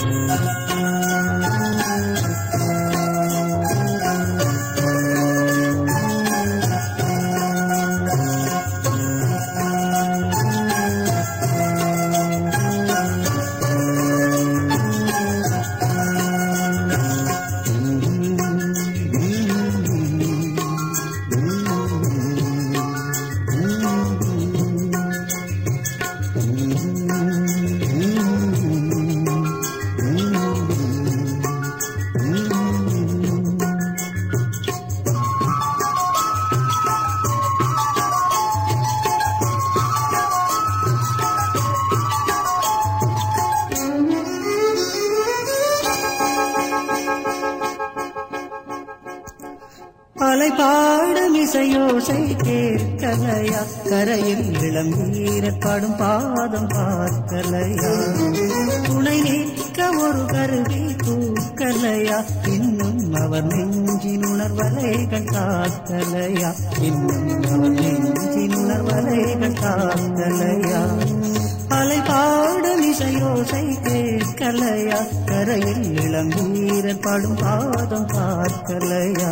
அலைபாடும் இசையோசை கேட்கலையா கரையில் இளம் வீரர் பாடும் பாதம் பார்க்கலையா துணை நிற்க ஒரு கருவி தூக்கலையா இன்னும் அவர் நெஞ்சின் உணர்வலைகள் காக்கலையா இன்னும் அவர் நெஞ்சின் உணர்வலைகள் காக்கலையா அலைபாடும் இசையோசை கேட்கலையா கரையில் இளம் வீரர் பாடும் பாதம் பார்க்கலையா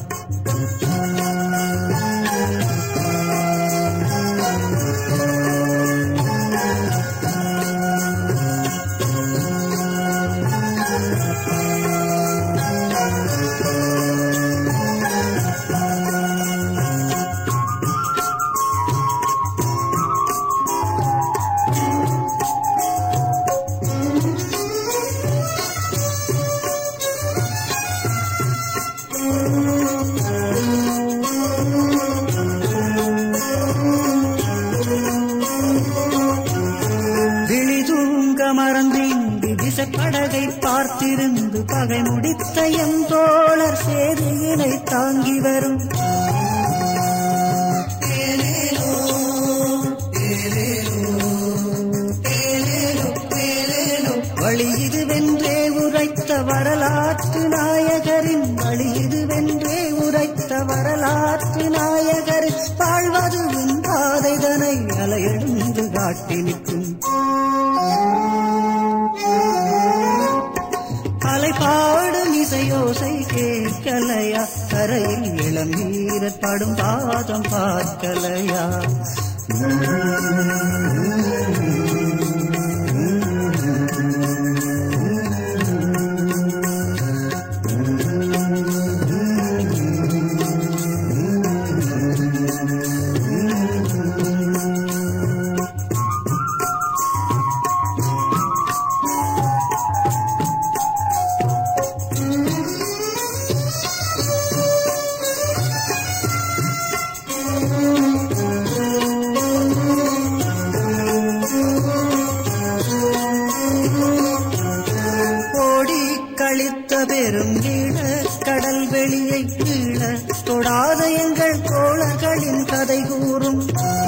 விழி தூங்க மறந்திங்கு திசைப்படகை பார்த்திருந்து பகை முடித்த எம் தோழர் சேதியினை தாங்கி வரும் வழி இது வென்றே உரைத்த வரலாற்று நாயகரின் வழி இது வென்றே உரைத்த வரலாற்று நாயகரின் வாழ்வது உன் பாதைதனை அலையெழுந்து காட்டி நிற்கும் அலைபாடும் இசையோசை கேட்கலையா கரையில் இளம் வீரர் பாடும் பாதம் பார்க்கலையா ஓடி கழித்த பெரும் ஈழ கடல் வெளியை கீழ தொடாத எங்கள் தோழர்களின் கதை கூறும்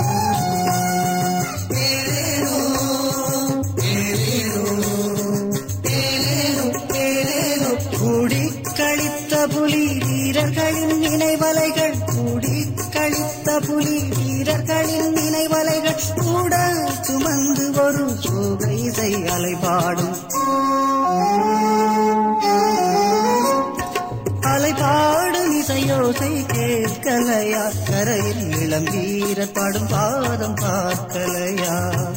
கூடி கழித்த புலி வீரர்களின் நினைவலைகள் கூடி கழித்த புலி வீரர்களின் நினைவலைகள் கூட சுமந்து ஒரு சோக இசை அலைபாடும் அலைபாடும் இசையோசை கேட்கலையா கரையில் இளம் வீரர் பாடும் பாதம் பார்க்கலையா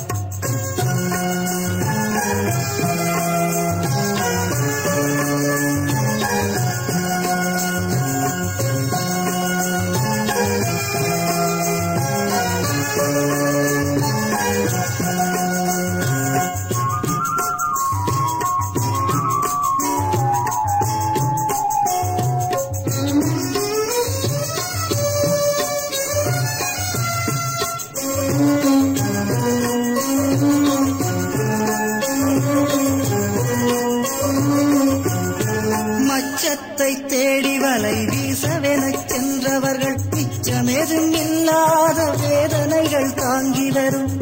மச்சத்தை தேடி வலை வீசவெனச் சென்றவர்கள் மிச்சமெதும் இல்லாத வேதனைகள் தாங்கி வரும்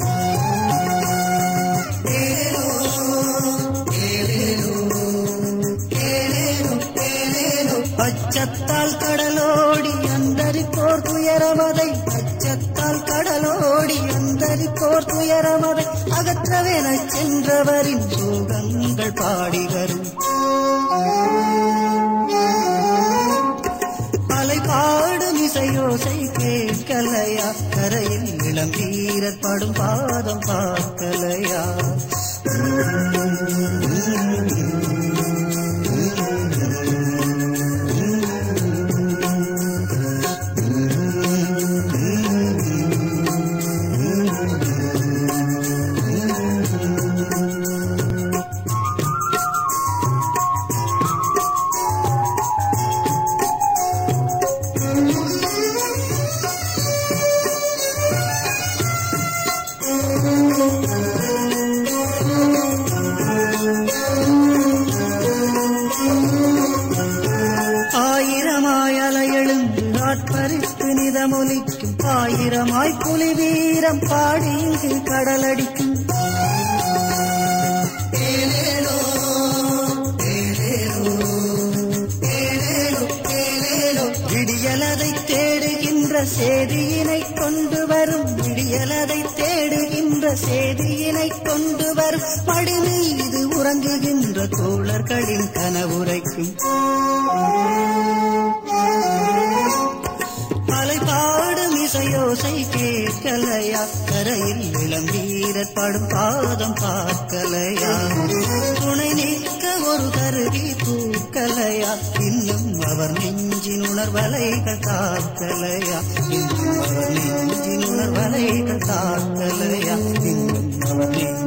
அச்சத்தால் கடலோடி அந்தரிப்போர் துயரமதை அச்சத்தால் கடலோடி அந்தரிப்போர் துயரமதை அகற்றவெனச் சென்றவரின் சோகங்கள் கீதங்கள் பாடி வரும் அலை பாடும் இசையோசை கேட்கலையா கரையில் இளம் வீரர் படும் பாதம் பார்க்கலையா ஆயிரமாய் அலையெழுந்து ஆட்பறித்து நிதமொலிக்கும் ஆயிரமாய் புலி வீரம் பாடி இங்கு கடலடிக்கும் ஏலேலோ, ஏலேலோ, ஏலேலோ, ஏலேலோ. விடியலதை தேடுகின்ற செய்தியினை கொண்டு வரும் விடியலதை தேடுகின்ற செய்தியினை கொண்டு வரும் படி மீது உறங்குகின்ற தோழர்களின் கனவுரைக்கும் அலை பாடும் இசையோசை கேட்கலையா கரையில் இளம் வீரர் படும் பாதம் பார்க்கலையா துணை நிற்க ஒரு கருவி பூக்கலையா இன்னும் அவர் நெஞ்சின் உணர்வலைகள் தாக்கலையா இன்னும் அவர் நெஞ்சின் உணர்வலைகள் தாக்கலையா இன்னும் அவர் நெஞ்சின்